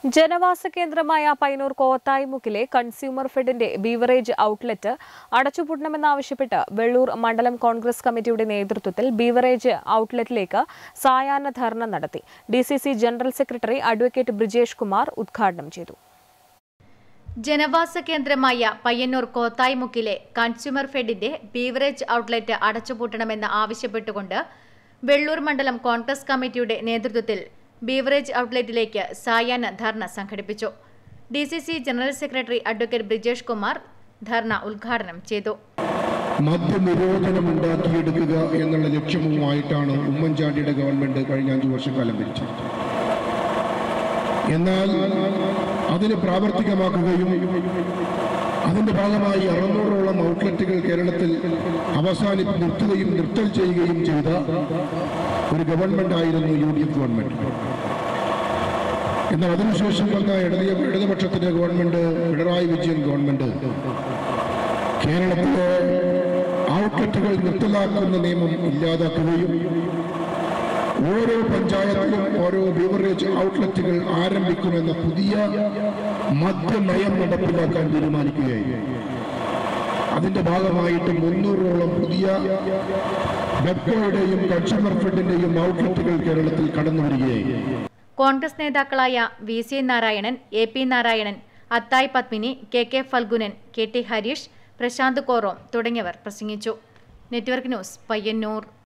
ജനവാസ കേന്ദ്രമായ പൈനൂർ കോത്തായിമുക്കിലെ കൺസ്യൂമർ ഫെഡിന്റെ ബീവറേജ് ഔട്ട്ലെറ്റ് അടച്ചുപൂട്ടണമെന്നാവശ്യപ്പെട്ട് വെള്ളൂർ മണ്ഡലം കോൺഗ്രസ് കമ്മിറ്റിയുടെ നേതൃത്വത്തിൽ ബീവറേജ് ഔട്ട്ലെറ്റിലേക്ക് സായാഹ്ന ധർണ നടത്തി D C C general secretary advocate Brijesh Kumar ഉദ്ഘാടനം ചെയ്തു ജനവാസ കേന്ദ്രമായ പയ്യന്നൂർ കോത്തായിമുക്കിലെ കൺസ്യൂമർ ഫെഡിന്റെ ബീവറേജ് ഔട്ട്ലെറ്റ് അടച്ചുപൂട്ടണമെന്ന് ആവശ്യപ്പെട്ടുകൊണ്ട് വെള്ളൂർ മണ്ഡലം കോൺഗ്രസ് കമ്മിറ്റിയുടെ നേതൃത്വത്തിൽ ബീവറേജ് ഔട്ട്ലെറ്റിലേക്ക് സായാഹ്ന ധർണ സംഘടിപ്പിച്ചു D C C general secretary advocate Brijesh Kumar ധർണ ഉദ്ഘാടനം ചെയ്തു മദ്യനിരോധനം ഉണ്ടാക്കിയെടുക്കുക എന്നുള്ള ലക്ഷ്യവുമായിട്ടാണ് ഉമ്മൻചാണ്ടിയുടെ ഗവൺമെന്റ് കഴിഞ്ഞ അഞ്ചു വർഷക്കാലം ഭരിച്ചത് എന്നാൽ അതിന് പ്രാവർത്തികമാക്കുകയും അതിന്റെ ഭാഗമായി അറുന്നൂറോളം ഔട്ട്ലെറ്റുകൾ കേരളത്തിൽ അവസാനി നിർത്തുകയും നിർത്തൽ ചെയ്യുകയും ചെയ്ത ഒരു ഗവൺമെന്റ് ആയിരുന്നു യു ഡി എഫ് ഗവൺമെന്റ് എന്നാൽ അതിനുശേഷം വന്ന ഇടത് ഇടതുപക്ഷത്തിന്റെ ഗവൺമെന്റ് പിണറായി വിജയൻ ഗവൺമെന്റ് കേരളത്തിലെ ഔട്ട്ലെറ്റുകൾ നിർത്തലാക്കുന്ന നിയമം ഇല്ലാതാക്കുകയും ഓരോ പഞ്ചായത്തിലും ഓരോ ബീവറേജ് ഔട്ട്ലെറ്റുകൾ ആരംഭിക്കുമെന്ന പുതിയ മദ്യനയം നടപ്പിലാക്കാൻ തീരുമാനിക്കുകയായി അതിന്റെ ഭാഗമായിട്ട് മുന്നൂറോളം പുതിയ ബെപ്കോയുടെയും കൺസ്യൂമർ ഫെഡിന്റെയും ഔട്ട്ലെറ്റുകൾ കേരളത്തിൽ കടന്നു വരികയായി കോൺഗ്രസ് നേതാക്കളായ V C Narayanan A P Narayanan Athayi Padmini K K Phalgunan K T Harish Prashanth Korom തുടങ്ങിയവർ പ്രസംഗിച്ചു നെറ്റ്വർക്ക് ന്യൂസ് പയ്യന്നൂർ